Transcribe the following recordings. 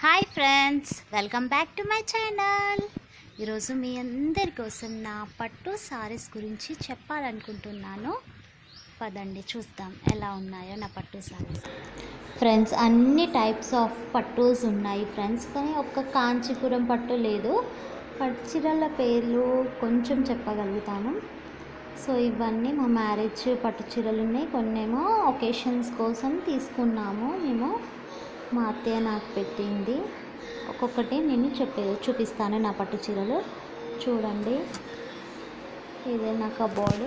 Hi friends welcome back to my channel ఈరోజు మీ అందరి కోసం నా పట్టు సారీస్ గురించి చెప్పాలనుకుంటున్నాను పదండి చూద్దాం ఎలా ఉన్నాయో నా పట్టు సారీస్ ఫ్రెండ్స్ అన్ని టైప్స్ ఆఫ్ పట్టూస్ ఉన్నాయి ఫ్రెండ్స్ కానీ ఒక్క కాంచీపురం పట్టు లేదు పట్టు చీరల పేర్లు కొంచెం చెప్పగలుగుతాను సో ఇవన్నీ మా మ్యారేజ్ పట్టు చీరలు ఉన్నాయి కొన్నేమో ఒకేషన్స్ కోసం తీసుకున్నాము మేము మా అత్తయ్య నాకు పెట్టింది ఒక్కొక్కటి నేను చెప్పే చూపిస్తాను నా పట్టు చీరలు చూడండి ఇదే నా కబోర్డు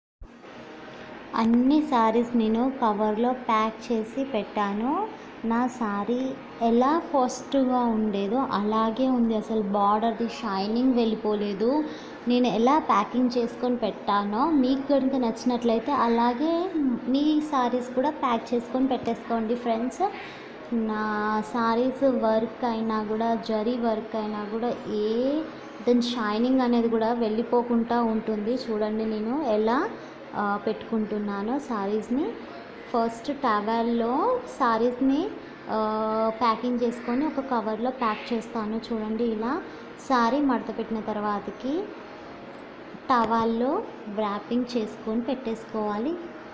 అన్ని శారీస్ నేను కవర్లో ప్యాక్ చేసి పెట్టాను నా శారీ ఎలా ఫస్ట్గా ఉండేదో అలాగే ఉంది అసలు బార్డర్ది షైనింగ్ వెళ్ళిపోలేదు నేను ఎలా ప్యాకింగ్ చేసుకొని పెట్టానో మీకు కనుక నచ్చినట్లయితే అలాగే మీ శారీస్ కూడా ప్యాక్ చేసుకొని పెట్టేసుకోండి ఫ్రెండ్స్ నా శారీస్ వర్క్ అయినా కూడా జరీ వర్క్ అయినా కూడా ఏ దాని షైనింగ్ అనేది కూడా వెళ్ళిపోకుండా ఉంటుంది చూడండి నేను ఎలా ఆ, పెట్టుకుంటున్నానో శారీస్ని ఫస్ట్ టవల్లో శారీస్ని ప్యాకింగ్ చేసుకొని ఒక కవర్లో ప్యాక్ చేస్తాను చూడండి ఇలా శారీ మడత పెట్టిన తర్వాతకి టవాల్లో వ్రాపింగ్ చేసుకొని పెట్టేసుకోవాలి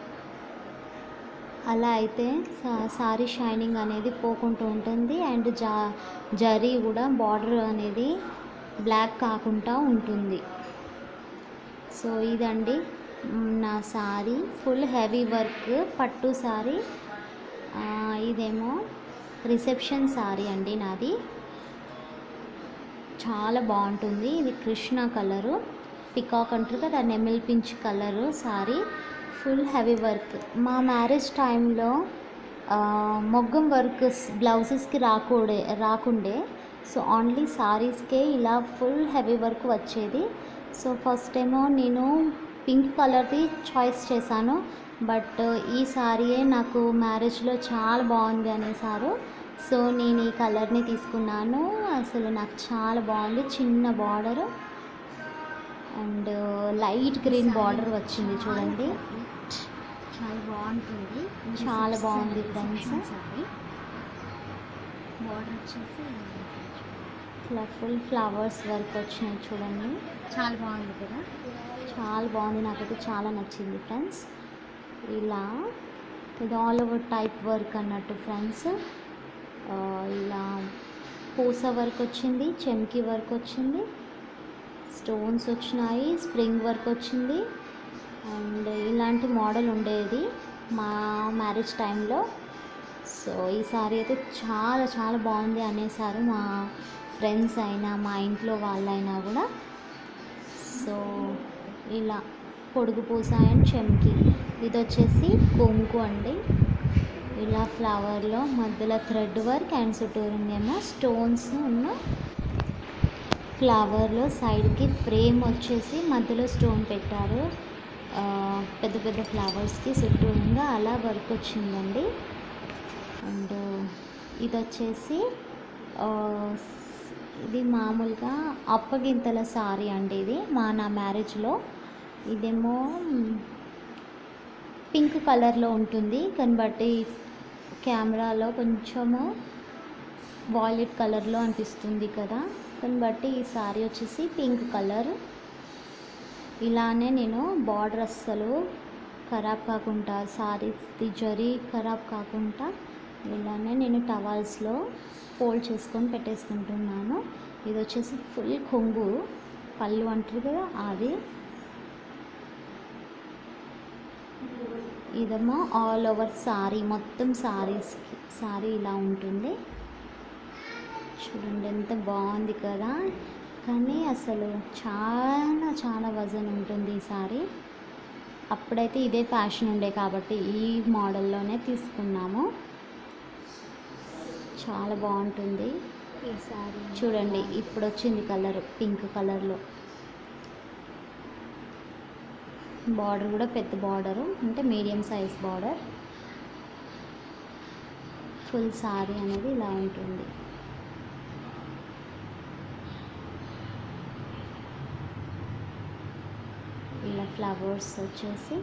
అలా అయితే సా- సారీ షైనింగ్ అనేది పోకుంటూ ఉంటుంది అండ్ జా జరీ కూడా బార్డర్ అనేది బ్లాక్ కాకుండా ఉంటుంది సో ఇదండి మ్, నా సారీ ఫుల్ హెవీ వర్క్ పట్టు సారీ ఆ, ఇదేమో రిసెప్షన్ సారీ అండి నాది చాలా బాగుంటుంది ఇది కృష్ణ కలరు పికాక్ అంటారు కదా నెమిల్ పించ్ colour saree full heavy work మా మ్యారేజ్ టైంలో మొగ్గం వర్క్ బ్లౌజెస్కి రాకూడే రాకుండే సో ఓన్లీ సారీస్కే ఇలా ఫుల్ హెవీ వర్క్ వచ్చేది సో ఫస్ట్ ఏమో నేను పింక్ కలర్ది చాయిస్ చేశాను బట్ ఈ సారీయే నాకు మ్యారేజ్లో చాలా బాగుంది అనేసారు సో నేను ఈ కలర్ని తీసుకున్నాను అసలు నాకు చాలా బాగుంది చిన్న border and light green border వచ్చింది చూడండి చాలా బాగుంటుంది చాలా బాగుంది ఫ్రెండ్స్ బార్డర్ వచ్చేసి ఇట్లా ఫుల్ ఫ్లవర్స్ వర్క్ వచ్చినాయి చూడండి చాలా బాగుంది కదా చాలా బాగుంది నాకైతే చాలా నచ్చింది ఫ్రెండ్స్ ఇలా ఇది ఆల్ ఓవర్ టైప్ వర్క్ అన్నట్టు ఫ్రెండ్స్ ఇలా పూస వర్క్ వచ్చింది చెమ్కి వర్క్ వచ్చింది స్టోన్స్ వచ్చినాయి స్ప్రింగ్ వర్క్ వచ్చింది అండ్ ఇలాంటి మోడల్ ఉండేది మా మ్యారేజ్ టైంలో సో ఈ సారీ అయితే చాలా చాలా బాగుంది అనేసారు మా ఫ్రెండ్స్ అయినా మా ఇంట్లో వాళ్ళైనా కూడా సో ఇలా పొడుగు పూస అండ్ చెమ్కి ఇది వచ్చేసి కొంగు అండి ఇలా ఫ్లవర్లో మధ్యలో థ్రెడ్ వర్క్ అండ్ చుట్టూరుందేమో స్టోన్స్ ఉన్న ఫ్లవర్లో సైడ్కి ఫ్రేమ్ వచ్చేసి మధ్యలో స్టోన్ పెట్టారు ఆ, పెద్ద పెద్ద ఫ్లవర్స్కి చుట్టూరుగా అలా వర్క్ వచ్చిందండి అండ్ ఇది వచ్చేసి ఆ, ఇది మామూలుగా అప్పగింతల సారీ అండి ఇది మా నా మ్యారేజ్లో ఇదేమో పింక్ కలర్లో ఉంటుంది కానీ బట్టి కెమెరాలో కొంచెము వాయిలెట్ కలర్లో అనిపిస్తుంది కదా కానీ బట్టి ఈ సారీ వచ్చేసి పింక్ కలర్ ఇలానే నేను బార్డర్ అస్సలు ఖరాబ్ కాకుండా సారీస్ది జరీ ఖరాబ్ కాకుండా ఇలానే నేను టవాల్స్లో ఫోల్డ్ చేసుకొని పెట్టేసుకుంటున్నాను ఇది వచ్చేసి ఫుల్ కొంగు పళ్ళు అంటారు కదా అది ఇదేమో ఆల్ ఓవర్ సారీ మొత్తం సారీస్కి సారీ ఇలా ఉంటుంది చూడండి ఎంత బాగుంది కదా కానీ అసలు చాలా చాలా వజన్ ఉంటుంది ఈ సారీ అప్పుడైతే ఇదే ఫ్యాషన్ ఉండే కాబట్టి ఈ మోడల్లోనే తీసుకున్నాము చాలా బాగుంటుంది ఈ సారీ చూడండి ఇప్పుడు వచ్చింది కలర్ పింక్ కలర్లో బార్డర్ కూడా పెద్ద బార్డరు అంటే medium size border full saree అనేది ఇలా ఉంటుంది ఇలా ఫ్లవర్స్ వచ్చేసి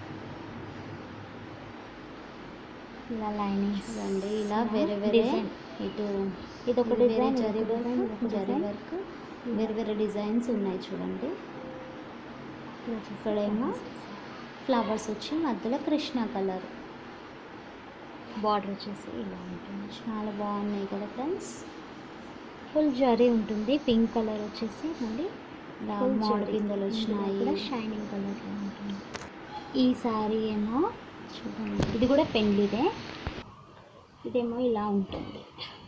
ఇలా లైనింగ్స్ అండి ఇలా వేరే వేరే Design. ఇటు ఇది ఒక వేరే డిజైన్ జరీ ఇది ఒక డిజైన్, వర్క్ ఇది ఒక జరీ డిజైన్. వర్క్ వేరే వేరే డిజైన్స్ ఉన్నాయి చూడండి ఇక్కడేమో ఫ్లవర్స్ వచ్చి మధ్యలో కృష్ణ కలర్ బార్డర్ వచ్చేసి ఇలా ఉంటుంది చాలా బాగున్నాయి కదా ఫ్రెండ్స్ ఫుల్ జరీ ఉంటుంది పింక్ కలర్ వచ్చేసి మళ్ళీ ఇలా full మామిడి జరీ. పిందెలు ఇందులో వచ్చినాయి కూడా షైనింగ్ కలర్లో ఉంటుంది ఈ సారీ ఏమో చూడండి ఇది కూడా పెండ్లిదే ఇదేమో ఇలా ఉంటుంది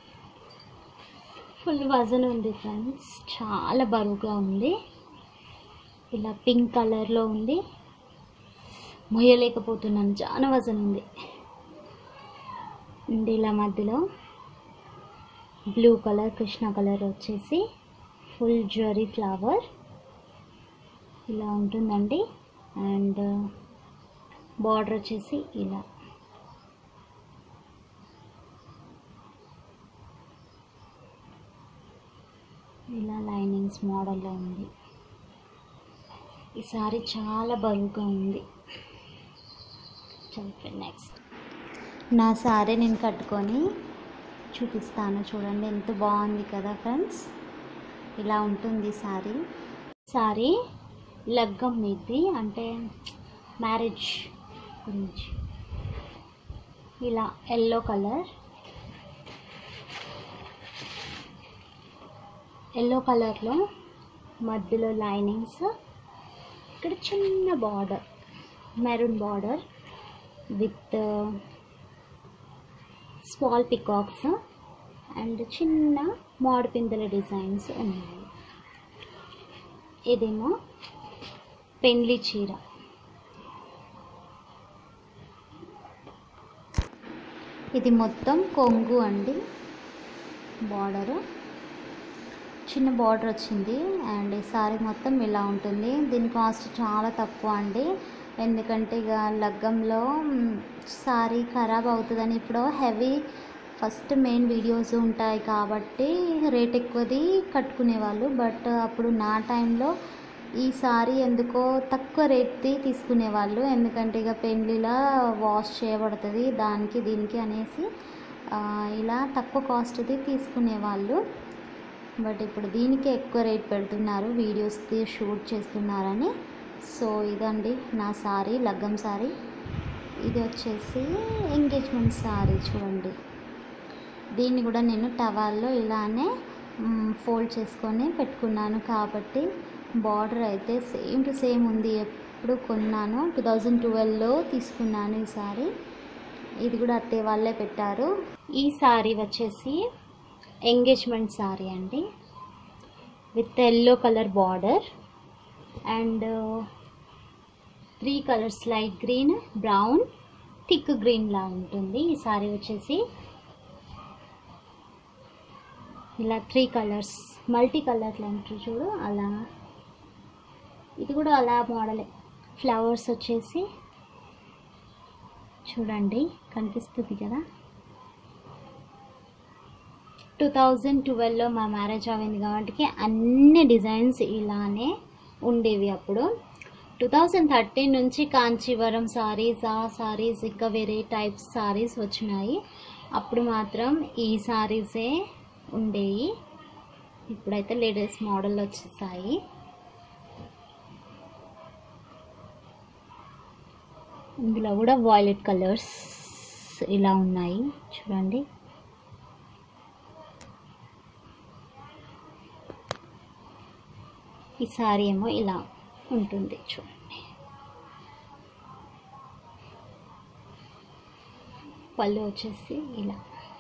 ఫుల్ వజన్ ఉంది ఫ్రెండ్స్ చాలా బరువుగా ఉంది ఇలా పింక్ కలర్లో ఉంది మొయ్యలేకపోతున్నాను చాలా వజన్ ఉంది అండ్ ఇలా మధ్యలో బ్లూ కలర్ కృష్ణ కలర్ వచ్చేసి ఫుల్ జ్వరీ ఫ్లవర్ ఇలా ఉంటుందండి అండ్ బార్డర్ వచ్చేసి ఇలా ఇలా లైనింగ్స్ మోడల్లో ఉంది ఈ సారీ చాలా బరువుగా ఉంది చెప్పండి నెక్స్ట్ నా సారీ నేను కట్టుకొని చూపిస్తాను చూడండి ఎంత బాగుంది కదా ఫ్రెండ్స్ ఇలా ఉంటుంది సారీ సారీ లగ్గం మీది అంటే మ్యారేజ్ గురించి ఇలా ఎల్లో కలర్ ఎల్లో కలర్లో మధ్యలో లైనింగ్స్ ఇక్కడ చిన్న border maroon border with small peacocks and చిన్న మామిడిపిందెల డిజైన్స్ ఉన్నాయి ఇదేమో పెండ్లి చీర ఇది మొత్తం కొంగు అండి బార్డరు చిన్న బార్డర్ వచ్చింది అండ్ ఈ సారీ మొత్తం ఇలా ఉంటుంది దీని కాస్ట్ చాలా తక్కువ అండి ఎందుకంటే ఇక లగ్గంలో మ్, సారీ ఖరాబ్ అవుతుందని ఇప్పుడు హెవీ ఫస్ట్ మెయిన్ వీడియోస్ ఉంటాయి కాబట్టి రేట్ ఎక్కువది కట్టుకునేవాళ్ళు బట్ అప్పుడు నా టైంలో ఈ సారీ ఎందుకో తక్కువ రేట్ది తీసుకునేవాళ్ళు ఎందుకంటే ఇక పెళ్ళిలా వాష్ చేయబడుతుంది దానికి దీనికి అనేసి ఆ, ఇలా తక్కువ కాస్ట్ది తీసుకునేవాళ్ళు బట్ ఇప్పుడు దీనికి ఎక్కువ రేట్ పెడుతున్నారు వీడియోస్కి షూట్ చేస్తున్నారని సో ఇదండి నా సారీ లగ్గం సారీ ఇది వచ్చేసి ఎంగేజ్మెంట్ సారీ చూడండి దీన్ని కూడా నేను టవాల్లో ఇలానే ఫోల్డ్ చేసుకొని పెట్టుకున్నాను కాబట్టి బార్డర్ అయితే సేమ్ టు సేమ్ ఉంది ఎప్పుడు కొన్నాను టూ థౌజండ్ ట్వెల్వ్లో తీసుకున్నాను ఈ సారీ ఇది కూడా అత్తయ్య వాళ్ళే పెట్టారు ఈ సారీ వచ్చేసి ఎంగేజ్మెంట్ సారీ అండి with yellow colour border and three colours light green brown thick green లా ఉంటుంది ఈ సారీ వచ్చేసి ఇలా త్రీ కలర్స్ మల్టీ కలర్లు అంటారు చూడు అలా ఇది కూడా అలా మోడలే ఫ్లవర్స్ వచ్చేసి చూడండి కనిపిస్తుంది కదా టూ థౌజండ్ ట్వెల్వ్లో మా మ్యారేజ్ అయింది కాబట్టి అన్ని డిజైన్స్ ఇలానే ఉండేవి అప్పుడు టూ థౌజండ్ థర్టీన్ నుంచి కాంచీవరం సారీస్ ఆ సారీస్ ఇంకా వేరే టైప్స్ సారీస్ వచ్చినాయి అప్పుడు మాత్రం ఈ సారీసే ఉండేవి ఇప్పుడైతే లేటెస్ట్ మోడల్ వచ్చేసాయి ఇందులో కూడా వాయిలెట్ కలర్స్ ఇలా ఉన్నాయి చూడండి ఈ సారీ ఏమో ఇలా ఉంటుంది చూడండి పళ్ళు వచ్చేసి ఇలా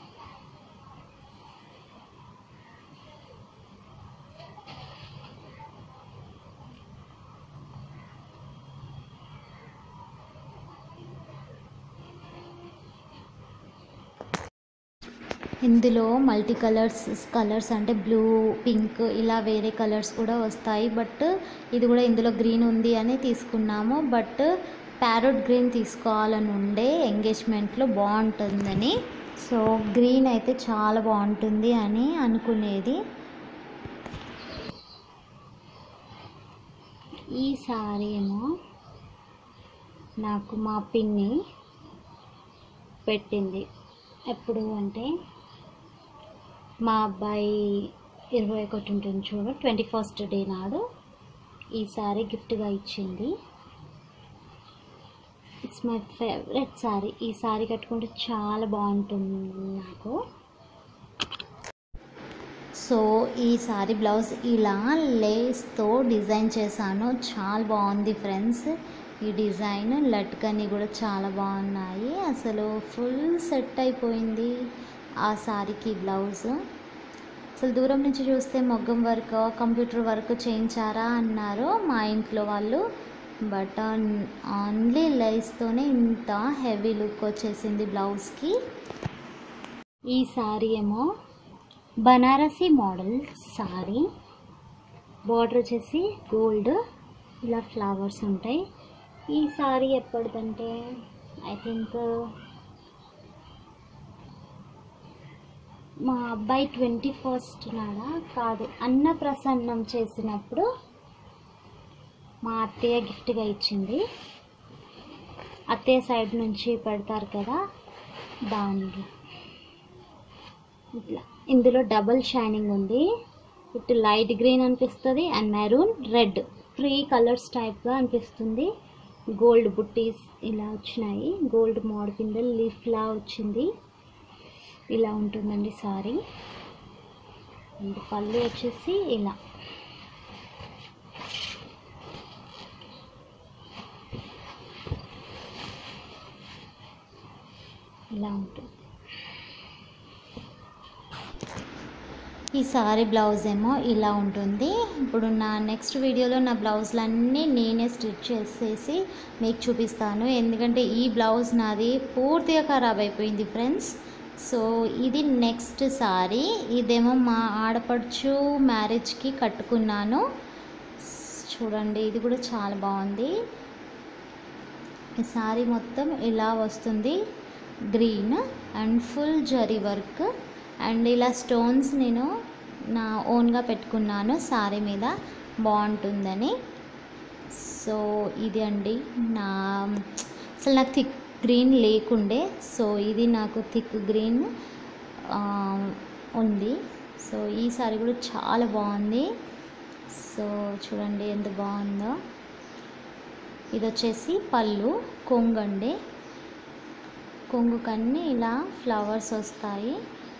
ఇందులో మల్టీ కలర్స్ కలర్స్ అంటే బ్లూ పింక్ ఇలా వేరే కలర్స్ కూడా వస్తాయి బట్ ఇది కూడా ఇందులో గ్రీన్ ఉంది అని తీసుకున్నాము బట్ ప్యారోట్ గ్రీన్ తీసుకోవాలని ఉండే ఎంగేజ్మెంట్లో బాగుంటుందని సో గ్రీన్ అయితే చాలా బాగుంటుంది అని అనుకునేది ఈ సారీ ఏమో నాకు మా పిన్ని పెట్టింది ఎప్పుడు అంటే మా అబ్బాయి ఇరవై ఒకటి ఉంటుంది చూడు ట్వంటీ ఫస్ట్ డే నాడు ఈ శారీ గిఫ్ట్గా ఇచ్చింది ఇట్స్ మై ఫేవరెట్ శారీ ఈ శారీ కట్టుకుంటే చాలా బాగుంటుంది నాకు సో ఈ శారీ బ్లౌజ్ ఇలా లేస్తో డిజైన్ చేశాను చాలా బాగుంది ఫ్రెండ్స్ ఈ డిజైన్ లట్కని కూడా చాలా బాగున్నాయి అసలు ఫుల్ సెట్ అయిపోయింది ఆ శారీకి బ్లౌజ్ అసలు దూరం నుంచి చూస్తే మొగ్గం వర్క్ కంప్యూటర్ వర్క్ చేయించారా అన్నారు మా ఇంట్లో వాళ్ళు బట్ ఓన్లీ లైస్తోనే ఇంత హెవీ లుక్ వచ్చేసింది బ్లౌజ్కి ఈ శారీ ఏమో బనారసి మోడల్ సారీ బార్డర్ వచ్చేసి గోల్డ్ ఇలా ఫ్లవర్స్ ఉంటాయి ఈ సారీ ఎప్పటిదంటే ఐ థింక్ మా అబ్బాయి ట్వంటీ ఫస్ట్ నాడా కాదు అన్నప్రసన్నం చేసినప్పుడు మా అత్తయ్య గిఫ్ట్గా ఇచ్చింది అత్తయ్య సైడ్ నుంచి పెడతారు కదా దానిలో ఇట్లా ఇందులో డబుల్ షైనింగ్ ఉంది ఇటు లైట్ గ్రీన్ అనిపిస్తుంది and maroon red three colours టైప్గా అనిపిస్తుంది గోల్డ్ బుట్టీస్ ఇలా వచ్చినాయి గోల్డ్ మోడ్ కింద లీఫ్లా వచ్చింది ఇలా ఉంటుందండి సారీ అండ్ పళ్ళు వచ్చేసి ఇలా ఇలా ఉంటుంది ఈ సారీ బ్లౌజ్ ఏమో ఇలా ఉంటుంది ఇప్పుడు నా నెక్స్ట్ వీడియోలో నా బ్లౌజ్లన్నీ నేనే స్టిచ్ చేసేసి మీకు చూపిస్తాను ఎందుకంటే ఈ బ్లౌజ్ నాది పూర్తిగా ఖరాబ్ అయిపోయింది ఫ్రెండ్స్ సో ఇది నెక్స్ట్ సారీ ఇదేమో మా ఆడపడుచు మ్యారేజ్కి కట్టుకున్నాను చూడండి ఇది కూడా చాలా బాగుంది ఈ సారీ మొత్తం ఇలా వస్తుంది green and full zari work and ఇలా స్టోన్స్ నేను నా ఓన్గా పెట్టుకున్నాను సారీ మీద బాగుంటుందని సో ఇది అండి నా అసలు నాకు థిక్ గ్రీన్ లేకుండే సో ఇది నాకు థిక్ గ్రీన్ ఉంది సో ఈ సారీ కూడా చాలా బాగుంది సో చూడండి ఎంత బాగుందో ఇది వచ్చేసి పళ్ళు కొంగండి కొంగు కన్నీ ఇలా ఫ్లవర్స్ వస్తాయి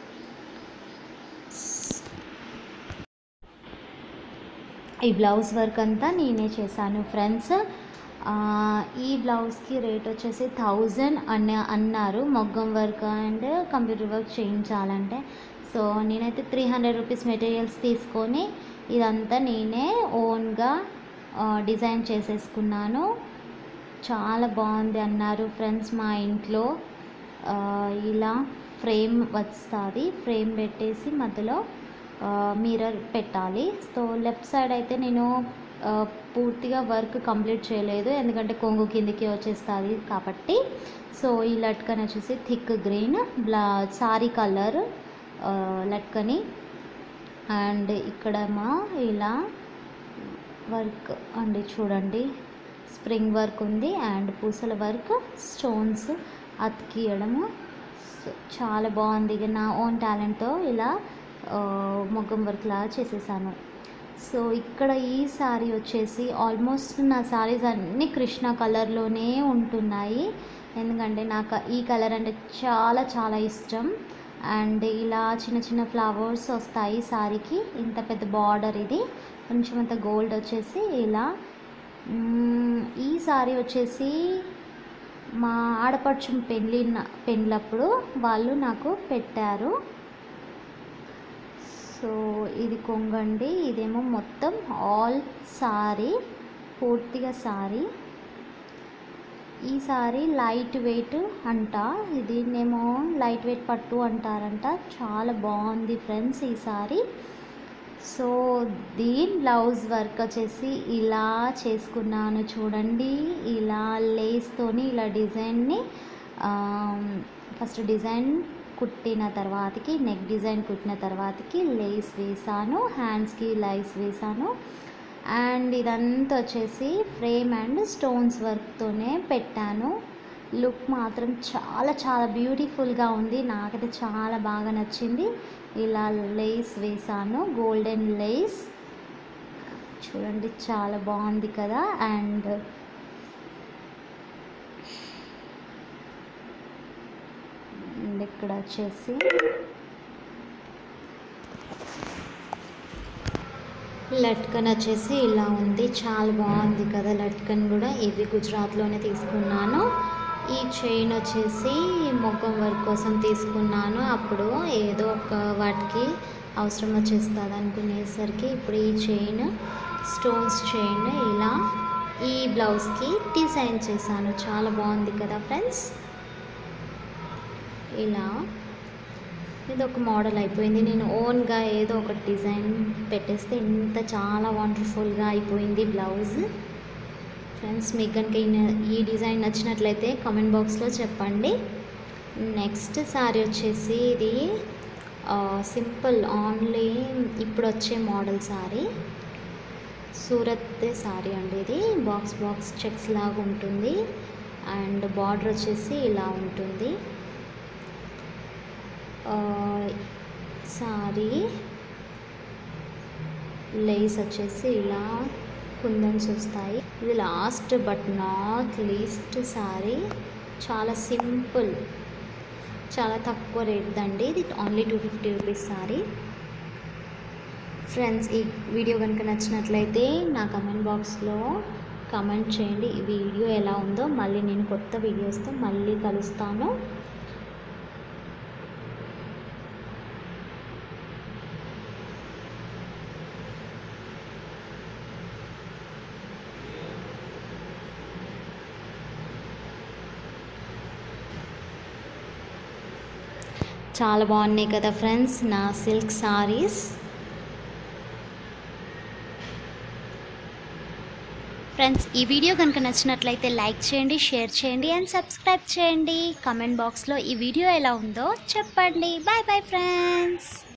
ఈ బ్లౌజ్ వర్క్ అంతా నేనే చేశాను ఫ్రెండ్స్ ఈ బ్లౌజ్కి రేట్ వచ్చేసి థౌజండ్ అన్న అన్నారు మొగ్గం వర్క్ అండ్ కంప్యూటర్ వర్క్ చేయించాలంటే సో నేనైతే త్రీ హండ్రెడ్ రూపీస్ మెటీరియల్స్ తీసుకొని ఇదంతా నేనే ఓన్గా డిజైన్ చేసేసుకున్నాను చాలా బాగుంది అన్నారు ఫ్రెండ్స్ మా ఇంట్లో ఇలా ఫ్రేమ్ వస్తుంది ఫ్రేమ్ పెట్టేసి మధ్యలో మిర్రర్ పెట్టాలి సో లెఫ్ట్ సైడ్ అయితే నేను పూర్తిగా వర్క్ కంప్లీట్ చేయలేదు ఎందుకంటే కొంగు కిందికి వచ్చేస్తుంది కాబట్టి సో ఈ లట్కన్ వచ్చేసి థిక్ గ్రీన్ బ్లా సారీ కలర్ లట్కని అండ్ ఇక్కడేమో ఇలా వర్క్ అండి చూడండి స్ప్రింగ్ వర్క్ ఉంది అండ్ పూసల వర్క్ స్టోన్స్ అతికియడము చాలా బాగుంది ఇక నా ఓన్ టాలెంట్తో ఇలా మొగ్గం వర్క్ లాగా చేసేసాను సో ఇక్కడ ఈ శారీ వచ్చేసి ఆల్మోస్ట్ నా శారీస్ అన్నీ కృష్ణ కలర్లోనే ఉంటున్నాయి ఎందుకంటే నాకు ఈ కలర్ అంటే చాలా చాలా ఇష్టం అండ్ ఇలా చిన్న చిన్న ఫ్లవర్స్ వస్తాయి శారీకి ఇంత పెద్ద బార్డర్ ఇది కొంచెం అంత గోల్డ్ వచ్చేసి ఇలా ఈ శారీ వచ్చేసి మా ఆడపడుచు పెళ్ళి పెళ్ళప్పుడు వాళ్ళు నాకు పెట్టారు సో ఇది కొంగండి ఇదేమో మొత్తం ఆల్ సారీ పూర్తిగా సారీ ఈ సారీ లైట్ వెయిట్ అంట దీన్నేమో లైట్ వెయిట్ పట్టు అంటారంట చాలా బాగుంది ఫ్రెండ్స్ ఈ సారీ సో దీని బ్లౌజ్ వర్క్ వచ్చేసి ఇలా చేసుకున్నాను చూడండి ఇలా లేస్తోని ఇలా డిజైన్ని ఫస్ట్ డిజైన్ కుట్టిన తర్వాతకి నెక్ డిజైన్ కుట్టిన తర్వాతకి లేస్ వేసాను హ్యాండ్స్కి లైస్ వేసాను అండ్ ఇదంతా వచ్చేసి ఫ్రేమ్ అండ్ స్టోన్స్ వర్క్తోనే పెట్టాను లుక్ మాత్రం చాలా చాలా బ్యూటిఫుల్గా ఉంది నాకైతే చాలా బాగా నచ్చింది ఇలా లేస్ వేసాను గోల్డెన్ లేస్ చూడండి చాలా బాగుంది కదా అండ్ అండ్ ఇక్కడ వచ్చేసి లట్కన్ వచ్చేసి ఇలా ఉంది చాలా బాగుంది కదా లట్కన్ కూడా ఇది గుజరాత్లోనే తీసుకున్నాను ఈ చైన్ వచ్చేసి మొగ్గం వర్క్ కోసం తీసుకున్నాను అప్పుడు ఏదో ఒక వాటికి అవసరం వచ్చేస్తుంది అనుకునేసరికి ఇప్పుడు ఈ చైన్ స్టోన్స్ చైన్ ఇలా ఈ బ్లౌజ్కి డిజైన్ చేశాను చాలా బాగుంది కదా ఫ్రెండ్స్ ఇలా ఇది ఒక మోడల్ అయిపోయింది నేను ఓన్గా ఏదో ఒక డిజైన్ పెట్టేస్తే ఇంత చాలా వండర్ఫుల్గా అయిపోయింది బ్లౌజ్ ఫ్రెండ్స్ మీకు కనుక ఈ న- ఈ డిజైన్ నచ్చినట్లయితే కామెంట్ బాక్స్లో చెప్పండి నెక్స్ట్ శారీ వచ్చేసి ఇది సింపుల్ ఓన్లీ ఇప్పుడు వచ్చే మోడల్ శారీ సూరత్ శారీ అండి ఇది బాక్స్ బాక్స్ చెక్స్ లాగా ఉంటుంది అండ్ బార్డర్ వచ్చేసి ఇలా ఉంటుంది ఆ, సారీ లేస్ వచ్చేసి ఇలా కుందన్స్ వస్తాయి ఇది last but not least sari చాలా సింపుల్ చాలా తక్కువ రేట్ దండి ఇది only two fifty rupees sari friends ఈ వీడియో కనుక నచ్చినట్లయితే నా కమెంట్ బాక్స్లో కమెంట్ చేయండి ఈ వీడియో ఎలా ఉందో మళ్ళీ నేను కొత్త వీడియోస్తో మళ్ళీ కలుస్తాను చాలా బాగున్నాయి కదా ఫ్రెండ్స్ నా సిల్క్ సారీస్ ఫ్రెండ్స్ ఈ వీడియో కనుక నచ్చినట్లయితే లైక్ చేయండి షేర్ చేయండి అండ్ సబ్స్క్రైబ్ చేయండి కమెంట్ బాక్స్లో ఈ వీడియో ఎలా ఉందో చెప్పండి బాయ్ బాయ్ ఫ్రెండ్స్